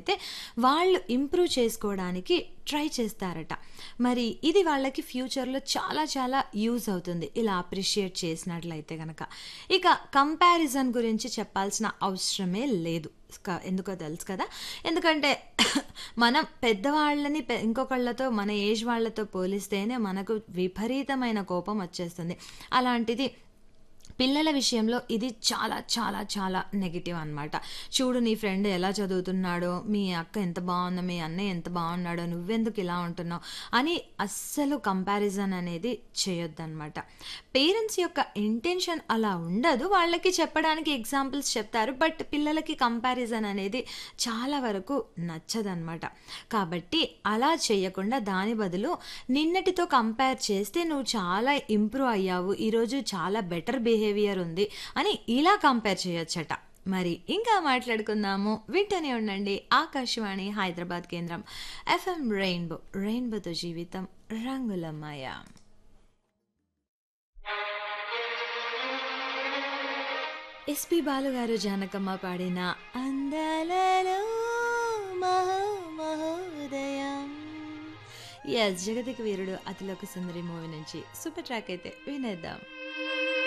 అయితే వాళ్ళు ఇంప్రూవ్ చేసుకోవడానికి ట్రై చేస్తారట మరి ఇది వాళ్ళకి ఫ్యూచర్లో చాలా చాలా యూజ్ అవుతుంది ఇలా అప్రిషియేట్ చేసినట్లయితే కనుక ఇక కంపారిజన్ గురించి చెప్పాల్సిన అవసరమే లేదు క- ఎందుకో తెలుసు కదా ఎందుకంటే మనం పెద్దవాళ్ళని పె- ఇంకొకళ్ళతో మన ఏజ్ వాళ్ళతో పోలిస్తేనే మనకు విపరీతమైన కోపం వచ్చేస్తుంది అలాంటిది పిల్లల విషయంలో ఇది చాలా చాలా చాలా నెగిటివ్ అనమాట చూడు నీ ఫ్రెండ్ ఎలా చదువుతున్నాడో మీ అక్క ఎంత బాగుందో మీ అన్నయ్య ఎంత బాగున్నాడో నువ్వెందుకు ఇలా ఉంటున్నావు అని అస్సలు కంపారిజన్ అనేది చేయొద్దన్నమాట పేరెంట్స్ యొక్క ఇంటెన్షన్ అలా ఉండదు వాళ్ళకి చెప్పడానికి ఎగ్జాంపుల్స్ చెప్తారు బట్ పిల్లలకి కంపారిజన్ అనేది చాలా వరకు నచ్చదన్నమాట కాబట్టి అలా చేయకుండా దాని బదులు నిన్నటితో కంపేర్ చేస్తే నువ్వు చాలా ఇంప్రూవ్ అయ్యావు ఈరోజు చాలా బెటర్ బిహేవియర్ ఉంది అని ఇలా కంపేర్ చేయొచ్చట మరి ఇంకా మాట్లాడుకుందాము వింటూనే ఉండండి ఆకాశవాణి హైదరాబాద్ కేంద్రం ఎఫ్ఎం రెయిన్బో రెయిన్బోతో జీవితం రంగులమయ ఎస్పి బాలు గారు జానకమ్మ పాడిన అందాలలో మహో మహోదయం ఎస్ జగతికి వీరుడు అతిలోక సుందరి మూవీ నుంచి సూపర్ ట్రాక్ అయితే వినేద్దాం